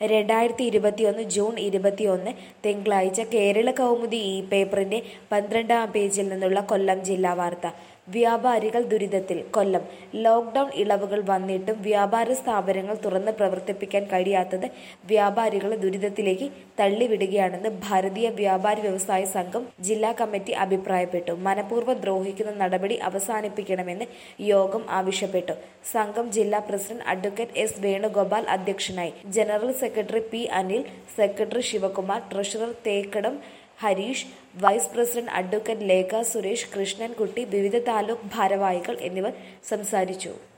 രണ്ടായിരത്തി ഇരുപത്തിയൊന്ന് ജൂൺ ഇരുപത്തിയൊന്ന് തിങ്കളാഴ്ച കേരള കൗമുദി ഈ പേപ്പറിന്റെ പന്ത്രണ്ടാം പേജിൽ നിന്നുള്ള കൊല്ലം ജില്ലാ വാർത്ത വ്യാപാരികൾ ദുരിതത്തിൽ കൊല്ലം ലോക്ഡൌൺ ഇളവുകൾ വന്നിട്ടും വ്യാപാര സ്ഥാപനങ്ങൾ തുറന്ന് പ്രവർത്തിപ്പിക്കാൻ കഴിയാത്തത് വ്യാപാരികളെ ദുരിതത്തിലേക്ക് തള്ളിവിടുകയാണെന്ന് ഭാരതീയ വ്യാപാരി വ്യവസായ സംഘം ജില്ലാ കമ്മിറ്റി അഭിപ്രായപ്പെട്ടു മനഃപൂർവ്വം ദ്രോഹിക്കുന്ന നടപടി അവസാനിപ്പിക്കണമെന്ന് യോഗം ആവശ്യപ്പെട്ടു സംഘം ജില്ലാ പ്രസിഡന്റ് അഡ്വക്കേറ്റ് എസ് വേണുഗോപാൽ അധ്യക്ഷനായി general secretary P Anil secretary Sivakumar treasurer Thekkadam Harish vice president advocate Lekha Suresh Krishnankutty വിവിധ താലൂക്ക് ഭാരവാഹികൾ എന്നിവർ സംസാരിച്ചു